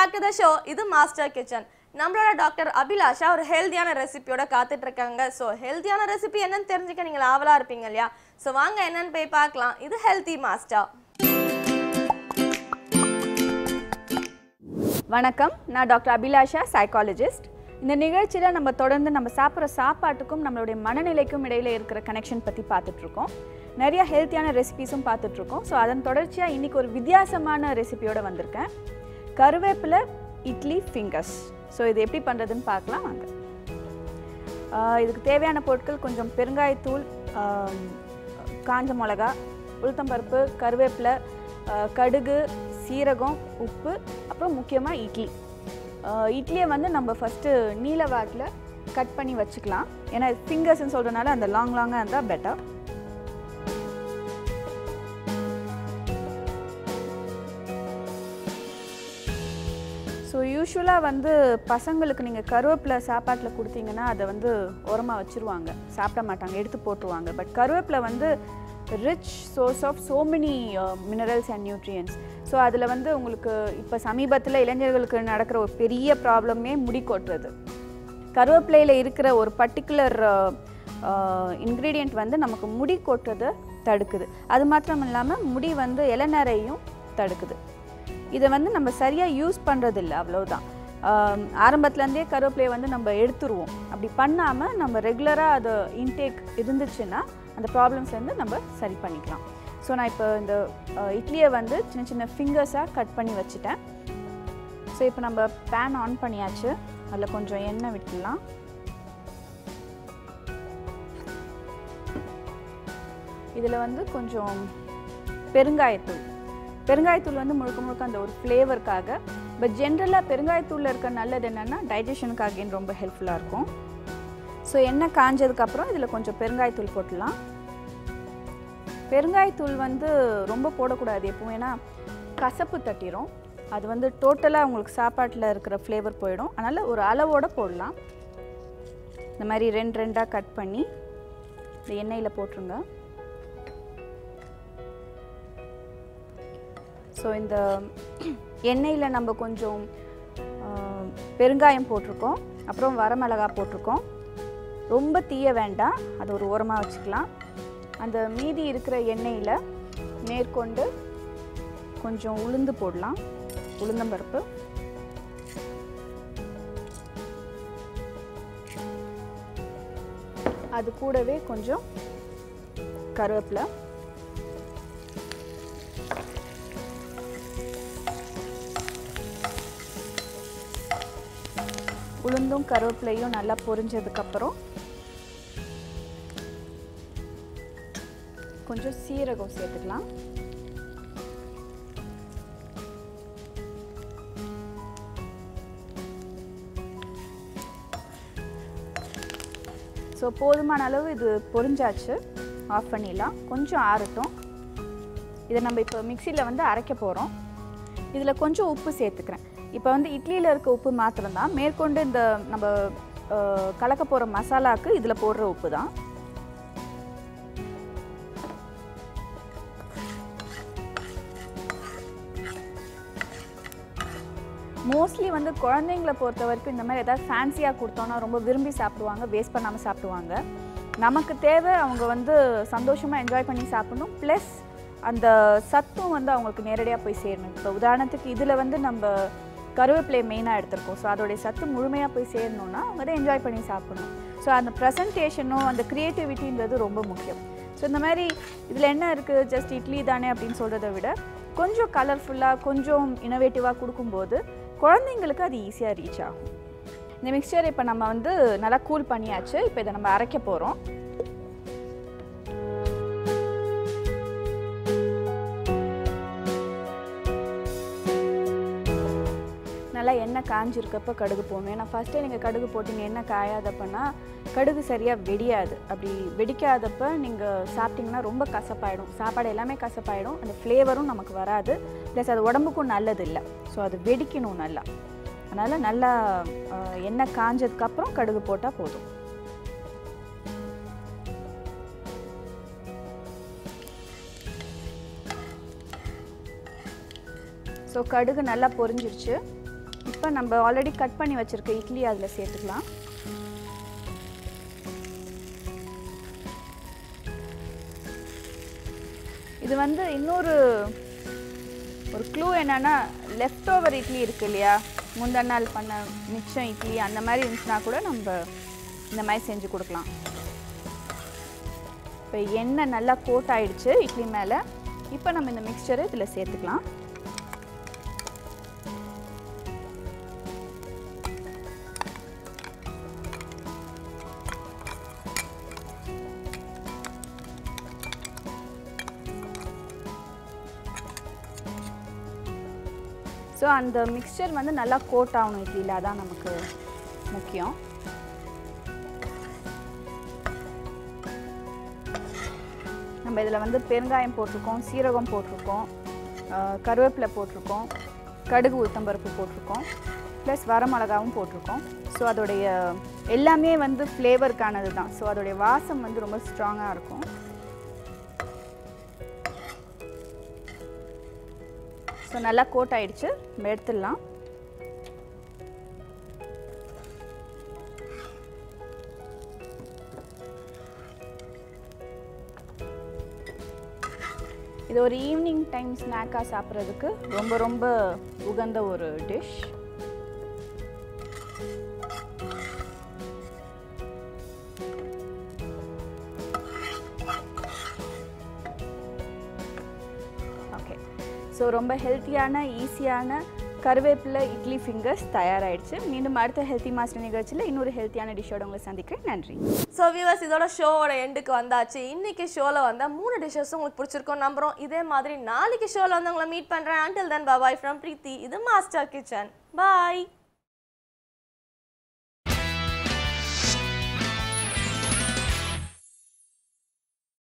back to the show இது master kitchen நம்மளோட doctor Abhilasha ஒரு ஹெல்தியான ரெசிபியோட காத்துட்டு இருக்காங்க ஸோ ஹெல்தியான ரெசிபி என்னன்னு தெரிஞ்சுக்க நீங்கள் ஆவலா இருப்பீங்க இல்லையா ஸோ வாங்க என்னன்னு போய் பார்க்கலாம் இது ஹெல்தி மாஸ்டர் வணக்கம் நான் டாக்டர் அபிலாஷா சைக்காலஜிஸ்ட் இந்த நிகழ்ச்சியில் நம்ம தொடர்ந்து நம்ம சாப்பிட்ற சாப்பாட்டுக்கும் நம்மளுடைய மனநிலைக்கும் இடையில இருக்கிற கனெக்ஷன் பற்றி பார்த்துட்ருக்கோம் நிறைய ஹெல்த்தியான ரெசிபீஸும் பார்த்துட்ருக்கோம் ஸோ அதன் தொடர்ச்சியாக இன்றைக்கி ஒரு வித்தியாசமான ரெசிபியோட வந்திருக்கேன் கருவேப்பிலை இட்லி ஃபிங்கர்ஸ் ஸோ இது எப்படி பண்ணுறதுன்னு பார்க்கலாம் வாங்க ஆஹ் இதுக்கு தேவையான பொருட்கள் கொஞ்சம் பெருங்காயத்தூள் ஆம், காஞ்ச மிளகா உளுத்தம்பருப்பு கருவேப்பிலை ஆஹ் கடுகு சீரகம் உப்பு அப்புறம் முக்கியமாக இட்லி ஆஹ் இட்லியை வந்து நம்ம ஃபஸ்ட்டு நீல வாட்டில் கட் பண்ணி வச்சுக்கலாம் ஏன்னா ஃபிங்கர்ஸ்ன்னு சொல்கிறதுனால அந்த லாங் லாங்காக இருந்தால் பெட்டர் ஸோ யூஸ்வலாக வந்து பசங்களுக்கு நீங்கள் கருவேப்பிலை சாப்பாட்டில் கொடுத்தீங்கன்னா அதை வந்து உரமாக வச்சுருவாங்க சாப்பிட மாட்டாங்க எடுத்து போட்டுருவாங்க பட் கருவேப்பிலை வந்து rich source of so many minerals and nutrients so அதில் வந்து உங்களுக்கு இப்போ சமீபத்தில் இளைஞர்களுக்கு நடக்கிற ஒரு பெரிய ப்ராப்ளமே முடி கொட்டுறது கருவேப்பிலையில் இருக்கிற ஒரு பர்டிகுலர் இன்க்ரீடியண்ட் வந்து நமக்கு முடி கொட்டுறதை தடுக்குது அது மாத்திரம் இல்லாமல் முடி வந்து இளநரையும் தடுக்குது இதை வந்து நம்ம சரியாக யூஸ் பண்ணுறதில்ல அவ்வளவுதான் ஆம், ஆரம்பத்துலேருந்தே கருவேப்பிலையை வந்து நம்ம எடுத்துருவோம் அப்படி பண்ணாமல் நம்ம ரெகுலராக அது இன்டேக் இருந்துச்சுன்னா அந்த ப்ராப்ளம்ஸ் வந்து நம்ம சரி பண்ணிக்கலாம் ஸோ நான் இப்போ இந்த அஹ், இட்லியை வந்து சின்ன சின்ன ஃபிங்கர்ஸாக கட் பண்ணி வச்சுட்டேன் ஸோ இப்போ நம்ம பேன் ஆன் பண்ணியாச்சு அதில் கொஞ்சம் எண்ணெய் விட்டுடலாம் இதில் வந்து கொஞ்சம் பெருங்காயத்தூள் பெருங்காயத்தூள் வந்து முழுக்க முழுக்க அந்த ஒரு ஃப்ளேவருக்காக பட் ஜென்ரலாக பெருங்காயத்தூளில் இருக்க நல்லது என்னென்னா டைஜஷனுக்காக ரொம்ப ஹெல்ப்ஃபுல்லாக இருக்கும் ஸோ எண்ணெய் காஞ்சதுக்கப்புறம் இதில் கொஞ்சம் பெருங்காயத்தூள் போட்டுடலாம் பெருங்காயத்தூள் வந்து ரொம்ப போடக்கூடாது எப்பவும் ஏன்னா கசப்பு தட்டிரும் அது வந்து டோட்டலாக உங்களுக்கு சாப்பாட்டில் இருக்கிற ஃப்ளேவர் போயிடும் அதனால் ஒரு அளவோடு போடலாம் இந்த மாதிரி ரெண்டு ரெண்டாக கட் பண்ணி இந்த எண்ணெயில் போட்டுருங்க ஸோ இந்த எண்ணெயில் நம்ம கொஞ்சம் ஆ, பெருங்காயம் போட்டிருக்கோம் அப்புறம் வரமிளகா போட்டிருக்கோம் ரொம்ப தீய வேண்டாம் அது ஒரு ஓரமாக வச்சுக்கலாம் அந்த மீதி இருக்கிற எண்ணெயில் மேற்கொண்டு கொஞ்சம் உளுந்து போடலாம் உளுந்தம்பருப்பு அது கூடவே கொஞ்சம் கருவேப்பிலை உளுந்தும் கருவேப்பிலையும் நல்லா பொரிஞ்சதுக்கப்புறம் கொஞ்சம் சீரகம் சேர்த்துக்கலாம் ஸோ போதுமான அளவு இது பொரிஞ்சாச்சு ஆஃப் பண்ணிடலாம் கொஞ்சம் ஆறட்டும் இதை நம்ம இப்போ மிக்சியில் வந்து அரைக்க போகிறோம் இதில் கொஞ்சம் உப்பு சேர்த்துக்கிறேன் இப்போ வந்து இட்லியில் இருக்க உப்பு மாத்திரம்தான் மேற்கொண்டு இந்த நம்ம அஹ், கலக்க போகிற மசாலாவுக்கு இதில் போடுற உப்பு தான் மோஸ்ட்லி வந்து குழந்தைங்கள பொறுத்த வரைக்கும் இந்த மாதிரி ஏதாவது ஃபேன்சியாக கொடுத்தோன்னா ரொம்ப விரும்பி சாப்பிடுவாங்க வேஸ்ட் பண்ணாமல் சாப்பிடுவாங்க நமக்கு தேவை அவங்க வந்து சந்தோஷமாக என்ஜாய் பண்ணி சாப்பிடணும் ப்ளஸ் அந்த சத்தும் வந்து அவங்களுக்கு நேரடியாக போய் சேரணும் இப்போ உதாரணத்துக்கு இதில் வந்து நம்ம கருவேப்பிலை மெயினாக எடுத்திருக்கோம் ஸோ அதோடைய சத்து முழுமையாக போய் சேரணும்னா அவங்க அதை என்ஜாய் பண்ணி சாப்பிடணும் ஸோ அந்த ப்ரெசன்டேஷனும் அந்த க்ரியேட்டிவிட்டின்றது ரொம்ப முக்கியம் ஸோ இந்த மாதிரி இதில் என்ன இருக்குது ஜஸ்ட் இட்லி தானே அப்படின்னு சொல்கிறத விட கொஞ்சம் கலர்ஃபுல்லாக கொஞ்சம் இனோவேட்டிவாக கொடுக்கும்போது குழந்தைங்களுக்கு அது ஈஸியாக ரீச் ஆகும் இந்த மிக்சர் இப்போ நம்ம வந்து நல்லா கூல் பண்ணியாச்சு இப்போ இதை நம்ம அரைக்க போகிறோம் நல்லா எண்ணெய் காஞ்சிருக்கப்ப கடுகு போடணும் ஏன்னா ஃபஸ்ட்டே நீங்கள் கடுகு போட்டீங்க எண்ணெய் காயாதப்பன்னா கடுகு சரியாக வெடியாது அப்படி வெடிக்காதப்ப நீங்கள் சாப்பிட்டீங்கன்னா ரொம்ப கசப்பாயிடும் சாப்பாடு எல்லாமே கசப்பாயிடும் அந்த ஃப்ளேவரும் நமக்கு வராது ப்ளஸ் அது உடம்புக்கும் நல்லது இல்லை ஸோ அது வெடிக்கணும் நல்லா அதனால் நல்லா அஹ், எண்ணெய் காஞ்சதுக்கப்புறம் கடுகு போட்டால் போதும் ஸோ கடுகு நல்லா பொரிஞ்சிருச்சு இப்போ நம்ம ஆல்ரெடி கட் பண்ணி வச்சுருக்க இட்லி அதில் சேர்த்துக்கலாம் இது வந்து இன்னொரு ஒரு க்ளூ என்னன்னா லெஃப்ட் ஓவர் இட்லி இருக்கு இல்லையா முந்தின நாள் பண்ண மிச்சம் இட்லி அந்த மாதிரி இருந்துச்சுன்னா கூட நம்ம இந்த மாதிரி செஞ்சு கொடுக்கலாம் இப்போ எண்ணெய் நல்லா கோட் ஆயிடுச்சு இட்லி மேலே இப்போ நம்ம இந்த மிக்சரை இதில் சேர்த்துக்கலாம் ஸோ அந்த மிக்சர் வந்து நல்லா கோட் ஆகணும் இட்லியில் அதான் நமக்கு முக்கியம் நம்ம இதில் வந்து பெருங்காயம் போட்டிருக்கோம் சீரகம் போட்டிருக்கோம் ஆஹ் கருவேப்பிலை போட்டிருக்கோம் கடுகு உளுத்தம்பருப்பு போட்டிருக்கோம் ப்ளஸ் வரமிளகாவும் போட்டிருக்கோம் ஸோ அதோடைய எல்லாமே வந்து ஃப்ளேவருக்கானது தான் ஸோ அதோடைய வாசம் வந்து ரொம்ப ஸ்ட்ராங்காக இருக்கும் ஸோ நல்லா கோட் ஆயிடுச்சு நம்ம எடுத்துடலாம் இது ஒரு ஈவினிங் டைம் ஸ்நாக்காக சாப்பிட்றதுக்கு ரொம்ப ரொம்ப உகந்த ஒரு டிஷ் ஓகே ஸோ ரொம்ப ஹெல்த்தியான ஈஸியான கருவேப்பிலை இட்லி ஃபிங்கர்ஸ் தயாராகிடுச்சு மீண்டும் அடுத்த ஹெல்த்தி மாஸ்டர் நிகழ்ச்சியில் இன்னொரு ஹெல்த்தியான டிஷ்ஷோட உங்களை சந்திக்கிறேன் நன்றி ஸோ வியூவர்ஸ் இதோட ஷோவோட எண்டுக்கு வந்தாச்சு இன்னைக்கு ஷோவில் வந்த மூணு டிஷ்ஷஸ் உங்களுக்கு பிடிச்சிருக்கோம் நம்புறோம் இதே மாதிரி நாளைக்கு ஷோவில் வந்து உங்களை மீட் பண்ணுறேன் அண்டில் தென் பாபாய் ஃப்ரம் பிரீத்தி இது மாஸ்டர் கிச்சன் பாய்